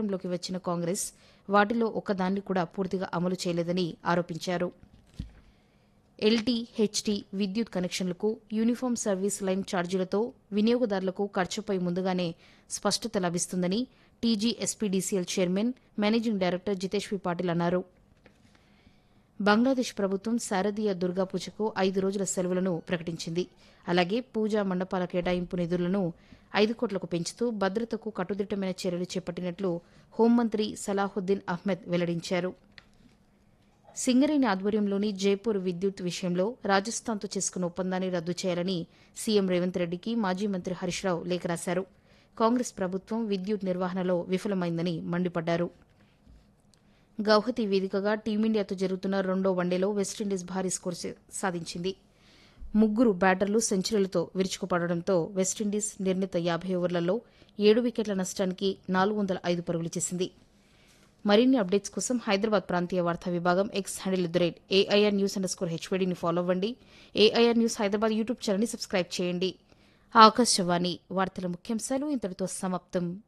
అధికారంలోకి వచ్చిన కాంగ్రెస్ వాటిలో ఒకదాన్ని కూడా పూర్తిగా అమలు చేయలేదని ఆరోపించారు ఎల్టీ హెచ్టీ విద్యుత్ కనెక్షన్లకు యూనిఫామ్ సర్వీస్ లైన్ ఛార్జీలతో వినియోగదారులకు ఖర్చుపై ముందుగానే స్పష్టత లభిస్తుందని TG SPDCL chairman managing director Jitesh V Patil అన్నారు బంగ్లాదేశ్ ప్రభుత్వం శారదీయ దుర్గా పూజకు ఐదు రోజుల సెలవులను ప్రకటించింది అలాగే పూజా మండపాల కేటాయింపు నిధులను ఐదు కోట్లకు పెంచుతూ భద్రతకు కట్టుదిట్టమైన చర్యలు చేపట్టినట్లు హోంమంత్రి సలాహుద్దీన్ అహ్మద్ వెల్లడించారు సింగరేణి ఆధ్వర్యంలోని జైపూర్ విద్యుత్ విషయంలో రాజస్థాన్తో చేసుకున్న ఒప్పందాన్ని రద్దు చేయాలని సీఎం రేవంత్ రెడ్డికి మాజీ మంత్రి హరీష్ రావు లేఖ రాశారు కాంగ్రెస్ ప్రభుత్వం విద్యుత్ నిర్వహణలో విఫలమైందని మండిపడ్డారు గౌహతి వేదికగా టీమిండియాతో జరుగుతున్న రెండో వన్డేలో వెస్టిండీస్ భారీ స్కోర్ సే- సాధించింది ముగ్గురు బ్యాటర్లు సెంచరీలతో విరుచుకుపడడంతో వెస్టిండీస్ నిర్ణీత యాభై ఓవర్లలో ఏడు వికెట్ల నష్టానికి నాలుగు వందల ఐదు పరుగులు చేసింది మరిన్ని అప్డేట్స్ కోసం హైదరాబాద్ ప్రాంతీయ వార్తా విభాగం X handle the rate AIR news underscore హెచ్వీడీని ఫాలో అవ్వండి ఏఐఆర్ న్యూస్ హైదరాబాద్ యూట్యూబ్ ఛానల్ని సబ్స్క్రైబ్ చేయండి ఆకాశవాణి వార్తల ముఖ్యాంశాలు ఇంతటితో సమాప్తం